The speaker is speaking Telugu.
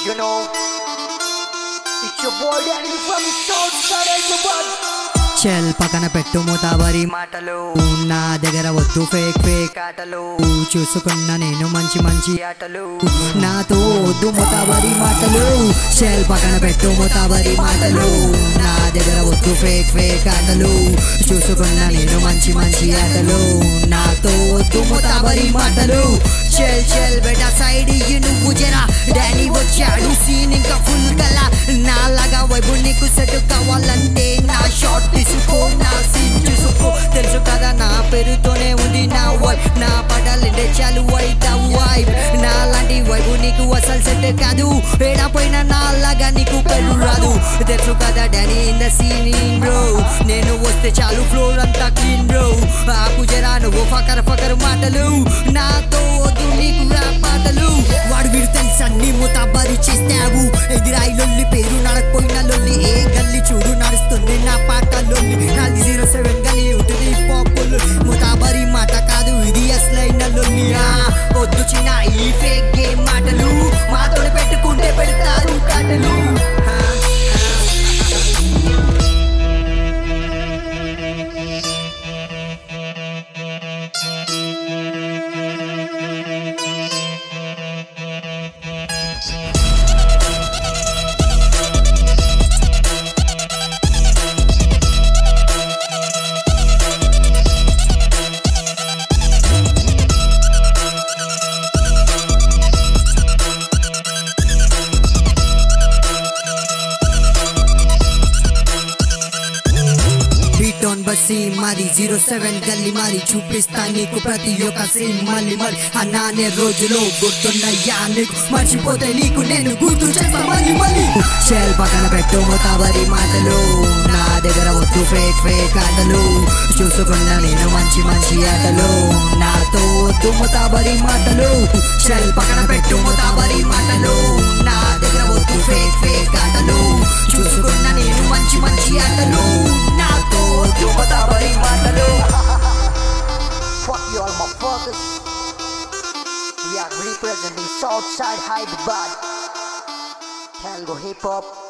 You know, it's your boy Danny from the South Side Hyderabad. చెల్ పక్కన పెట్టు ముతాబరి మాటలు నా దగ్గర వద్దు ఫేక్ ఫేక్ ఆటలు చూసుకున్న నేను మంచి మంచి ఆటలు నాతో వద్దు ముతాబరి మాటలు చెల్ పక్కన పెట్టు ముతాబరి మాటలు నా దగ్గర వద్దు ఫేక్ ఫేక్ ఆటలు చూసుకున్న నేను మంచి మంచి ఆటలు నాతో వద్దు ముతాబరి మాటలు చెల్ చెల్ బెటా సైడ్ ఇయ్యి నువ్వు జరా డానీ వచ్చాడు సీన్ ఇంకా ఫుల్ కలా నాలాగా వైపు నీకు సెట్ కావాలంటే నా షాట్ తీసుకో నా సీన్ చూసుకో తెలుసు కదా నా పేరుతోనే ఉంది నా వైఫ్ నా పడాలంటే చాలు వైట్ వైఫ్ నా లాంటి వైపు నీకు అసలు సెట్ కాదు ఏడాపోయినా నాలాగా నీకు పెళ్ళు రాదు తెలుసు కదా Danny in the scene bro నేను వస్తే చాలు ఫ్లోర్ అంతా క్లీన్ బ్రో ఆకు జరా నువ్వు ఫకర్ ఫకర్ మాటలు నాతో వద్దు నీకు ర్యాప్ పాటలు వాడు వీడు తెలుసా నీ ముతాబరి చేస్తావు ఎదిరాయి లొల్లి పేరు నడకపోయిన లొల్లి ఏ గల్లి చూడు నడుస్తుంది నా పాట లొల్లి నాది జీరో సెవెన్ గల్లి ఉంటుంది పాపులు ముతాబరి మాట కాదు ఇది అసలైన లొల్లియా వద్దు చిన్న ఈ ఫేక్ గేమ్ మాటలు మాతో పెట్టుకుంటే పెడతారు కాటలు హా, బీట్ ఆన్ బస్సీ మాది జీరో సెవెన్ గల్లీ మాది చూపిస్తా నీకు ప్రతి ఒక్క సీన్ మళ్ళీ మళ్ళీ అన్నానే రోజులో గుర్తున్నాయా నీకు మర్చిపోతే నీకు నేను గుర్తు చేస్తా మళ్ళీ మళ్ళీ షెల్ పక్కన పెట్టు ముతాబరి మాటలు నా దగ్గర వద్దు ఫేక్ ఫేక్ ఆటలు చూసుకున్నా నేను మంచి మంచి ఆటలు నాతో వద్దు ముతాబరి మాటలు షెల్ పక్కన పెట్టు ముతాబరి మాటలు నా దగ్గర వద్దు ఫేక్ ఫేక్ ఆటలు చూసుకున్నా నేను మంచి మంచి ఆటలు నాతో వద్దు ముతాబరి మాటలు Fuck you all motherfuckers. We are representing Southside Hyderabad. Tango hip hop.